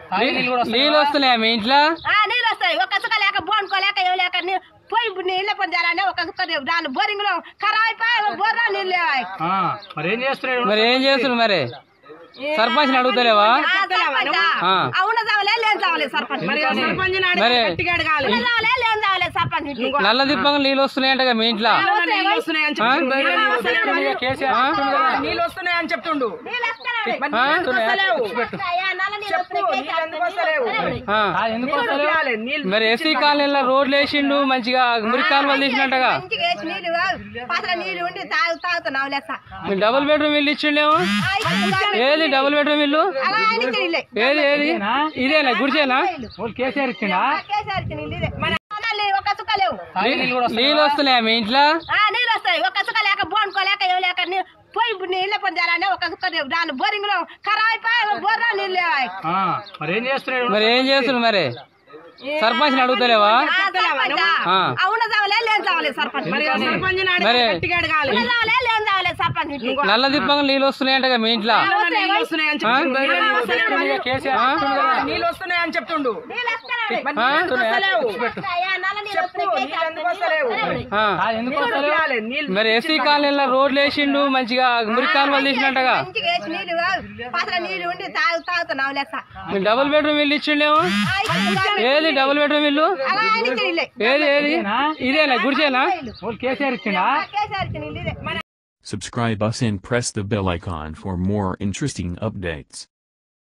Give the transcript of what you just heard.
నీళ్ళు వస్తున్నాయా మీ ఇంట్లో ఆ, నీళ్ళు వస్తాయి ఒక సుఖ లేక బోనుకోలేక ఏం లేక నీ- పోయి నీళ్ళ పొందారని ఒక సుఖ దాని బోరింగ్ లో ఖరాబ్ అయిపోయి బోర్రా నీళ్ళు లేవాయి. మరి ఏం చేస్తున్నాడు మరి ఏం చేస్తున్నారు మరి సర్పంచ్ అడుగుతలేవా ఆ, సర్పంచా? ఆ. ఆ, ఉన్న చావలే లేని చావలే సర్పంచ్ మరి మరి ఉన్న చావలే లేని చావలే సర్పంచ్ ఇంటికి. నల్ల దిప్పంగా నీళ్ళు వస్తున్నాయంట మీ ఇంట్లో ఆ? నీళ్ళు వస్తున్నాయని చెప్తుండు నీళ్ళు వస్తున్నాయి. ఆ? అయ్యా, నల్ల నీళ్ళు వస్తున్నాయి. నీళ్ళు ఎందుకు వస్తలేవు ఆ. ఎందుకు ఇవ్వాలి, నీళ్ళు మరి ఎస్సీ కాలనీలో రోడ్లు వేసిండు మంచిగా మురికి కాలువలు తీసినట్టుగా మంచిగా వేసి నీళ్ళు పాత్ర నీళ్ళు ఉండి తాగు తాగుతున్నావు లెక్క మీరు డబుల్ బెడ్రూమ్ ఇల్లు ఇచ్చిండేమో ఆ, ఇక్కడ కాదు. ఏది డబుల్ బెడ్రూమ్ ఇల్లు అలా ఆయనకి నీళ్ళే. ఏది ఏది ఇదేనా గుడిచేనా వాళ్ళు కేసీఆర్ ఇచ్చిండా ఆ, కేసీఆర్కి నీళ్ళు ఇదే. మన అన్నలు ఒక సుఖ లేవు నీళ్ళు వస్తున్నాయా మీ ఇంట్లో ఆ, నీళ్ళు వస్తాయి ఒక సుఖ లేక బోనుకోలేక ఏం లేక నీ- పోయి నీళ్ళ పొందారని ఒక సుఖ దాని బోరింగ్ లో ఖరాబ్ అయిపోయి బోర్రా నీళ్ళు లేవాయి. మరి ఏం చేస్తున్నాడు మరి ఏం చేస్తున్నారు మరి సర్పంచ్ అడుగుతలేవా ఆ, సర్పంచా? ఆ. ఆ, ఉన్న చావలే లేని చావలే సర్పంచ్ మరి సర్పంచ్ మరి ఉన్న చావలే లేని చావలే సర్పంచ్ ఇంటికి. నల్ల దిప్పంగా నీళ్ళు వస్తున్నాయంట మీ ఇంట్లో నీళ్ళు వస్తున్నాయని ఆ? చెప్తుండు నీళ్ళు వస్తున్నాయని చెప్తుండు నీళ్ళు వస్తున్నాయి. ఆ? అయ్యా, నల్ల నీళ్ళు వస్తున్నాయి. నీళ్ళు ఎందుకు వస్తలేవు ఆ. ఎందుకు ఇవ్వాలి, నీళ్ళు మరి ఎస్సీ కాలనీలో రోడ్లు వేసిండు మంచిగా మురికి కాలువలు తీసినట్టుగా మంచిగా వేసి నీళ్ళు పాత్ర నీళ్ళు ఉండి తాగు తాగుతున్నావు లెక్క మీరు డబుల్ బెడ్రూమ్ ఇల్లు ఇచ్చిండేమో ఆ, ఇక్కడ కాదు. ఏది డబుల్ బెడ్రూమ్ ఇల్లు అలా ఆయనకి నీళ్ళే. ఏది ఏది ఇదేనా గుడిచేనా వాళ్ళు కేసీఆర్ ఇచ్చిండా ఆ, కేసీఆర్కి నీళ్ళు ఇదే. Subscribe us and press the bell icon for more interesting updates.